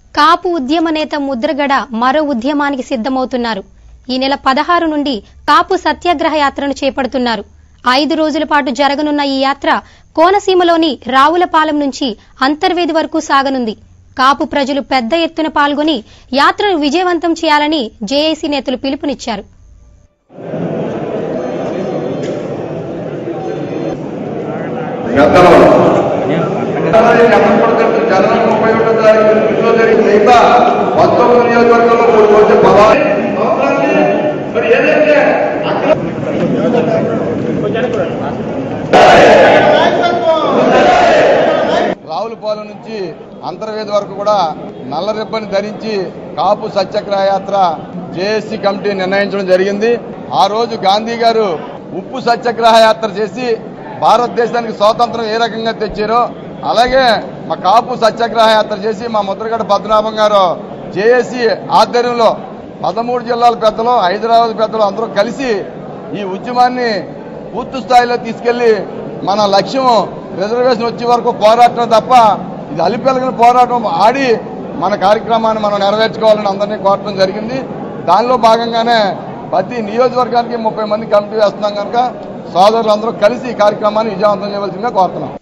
కాపు ఉద్యమ నేత ముద్రగడ మరో ఉద్యమానికి సిద్ధమవుతున్నారు ఈ నెల పదహారు నుండి కాపు సత్యాగ్రహ యాత్రను చేపడుతున్నారు ఐదు రోజుల పాటు జరగనున్న ఈ యాత్ర కోనసీమలోని రావులపాలెం నుంచి అంతర్వేది వరకు సాగనుంది కాపు ప్రజలు పెద్ద ఎత్తున పాల్గొని యాత్రను విజయవంతం చేయాలని జేఏసీ నేతలు పిలుపునిచ్చారు గతంలో జనవరి ముప్పై ఒకటో తారీఖు ఇంట్లో జరిగిన మిగతా పంతొమ్మిది నియోజకవర్గంలో మూడు కోట్ల పదహారు మరి ఏదైతే రావులపాలెం నుంచి అంతర్వేది వరకు కూడా నల్ల రిబ్బన్ ధరించి కాపు సత్యాగ్రహ యాత్ర జేఏసీ కమిటీ నిర్ణయించడం జరిగింది ఆ రోజు గాంధీ గారు ఉప్పు సత్యాగ్రహ యాత్ర చేసి భారతదేశానికి స్వాతంత్రం ఏ రకంగా తెచ్చారో అలాగే మా కాపు సత్యాగ్రహ యాత్ర చేసి మా ముద్రగడ పద్మనాభం గారు జేఏసీ ఆధ్వర్యంలో పదమూడు జిల్లాల పెద్దలు హైదరాబాద్ పెద్దలు అందరూ కలిసి ఈ ఉద్యమాన్ని పూర్తి స్థాయిలో తీసుకెళ్లి మన లక్ష్యం రిజర్వేషన్ వచ్చే వరకు పోరాటం తప్ప ఇది అలిపెలగిన పోరాటం ఆడి మన కార్యక్రమాన్ని మనం నెరవేర్చుకోవాలని అందరినీ కోరటం జరిగింది దానిలో భాగంగానే ప్రతి నియోజకవర్గానికి ముప్పై మంది కమిటీ వేస్తున్నాం కనుక సోదరులందరూ కలిసి ఈ కార్యక్రమాన్ని విజయవంతం చేయవలసిందిగా కోరుతున్నాం